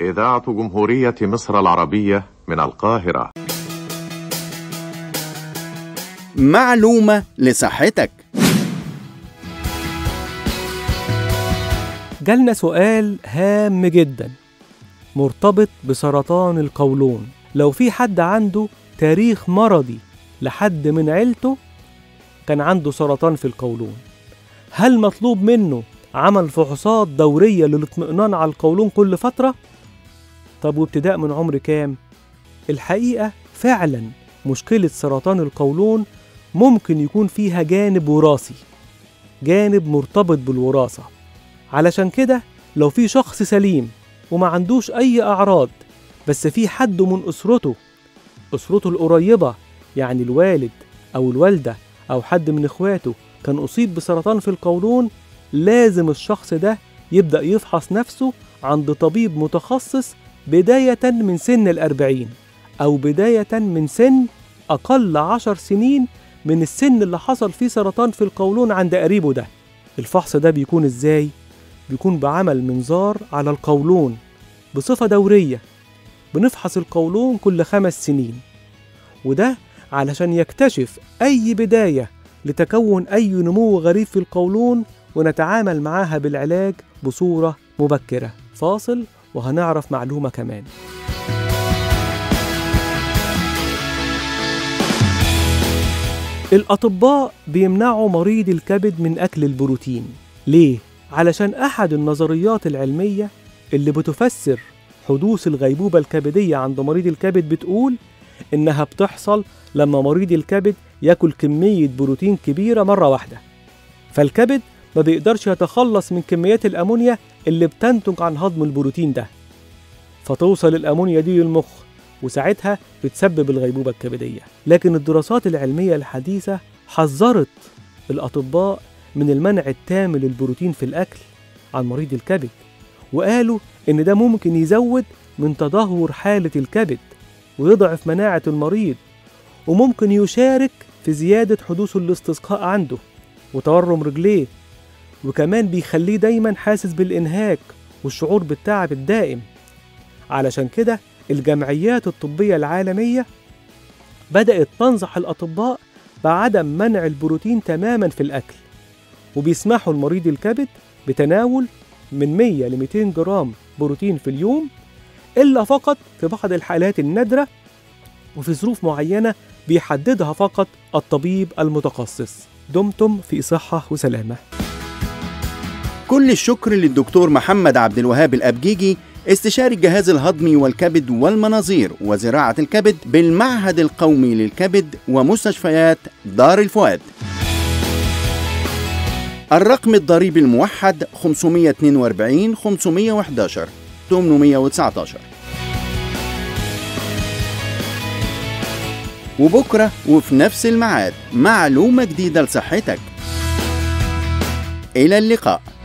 إذاعة جمهورية مصر العربية من القاهرة معلومة لصحتك جالنا سؤال هام جدا مرتبط بسرطان القولون لو في حد عنده تاريخ مرضي لحد من عيلته كان عنده سرطان في القولون هل مطلوب منه عمل فحوصات دورية للاطمئنان على القولون كل فترة؟ طب وابتداء من عمر كام؟ الحقيقة فعلا مشكلة سرطان القولون ممكن يكون فيها جانب وراثي جانب مرتبط بالوراثة علشان كده لو في شخص سليم وما عندوش أي أعراض بس في حد من أسرته أسرته القريبة يعني الوالد أو الوالدة أو حد من إخواته كان أصيب بسرطان في القولون لازم الشخص ده يبدأ يفحص نفسه عند طبيب متخصص بداية من سن الأربعين أو بداية من سن أقل عشر سنين من السن اللي حصل فيه سرطان في القولون عند قريبه ده الفحص ده بيكون إزاي؟ بيكون بعمل منظار على القولون بصفة دورية بنفحص القولون كل خمس سنين وده علشان يكتشف أي بداية لتكون أي نمو غريب في القولون ونتعامل معاها بالعلاج بصورة مبكرة فاصل وهنعرف معلومة كمان الأطباء بيمنعوا مريض الكبد من أكل البروتين ليه؟ علشان أحد النظريات العلمية اللي بتفسر حدوث الغيبوبة الكبدية عند مريض الكبد بتقول إنها بتحصل لما مريض الكبد ياكل كمية بروتين كبيرة مرة واحدة فالكبد ما بيقدرش يتخلص من كميات الأمونيا اللي بتنتج عن هضم البروتين ده فتوصل الأمونيا دي للمخ وساعتها بتسبب الغيبوبة الكبدية لكن الدراسات العلمية الحديثة حذرت الأطباء من المنع التام للبروتين في الأكل عن مريض الكبد وقالوا إن ده ممكن يزود من تدهور حالة الكبد ويضعف مناعة المريض وممكن يشارك في زيادة حدوث الاستسقاء عنده وتورم رجليه وكمان بيخليه دايما حاسس بالإنهاك والشعور بالتعب الدائم علشان كده الجمعيات الطبية العالمية بدأت تنصح الأطباء بعدم منع البروتين تماما في الأكل وبيسمحوا لمريض الكبد بتناول من 100 ل 200 جرام بروتين في اليوم إلا فقط في بعض الحالات النادرة وفي ظروف معينة بيحددها فقط الطبيب المتخصص دمتم في صحة وسلامة كل الشكر للدكتور محمد عبد الوهاب الأبجيجي استشاري الجهاز الهضمي والكبد والمناظير وزراعة الكبد بالمعهد القومي للكبد ومستشفيات دار الفؤاد الرقم الضريبي الموحد 542 511 819 وبكرة وفي نفس الميعاد معلومة جديدة لصحتك إلى اللقاء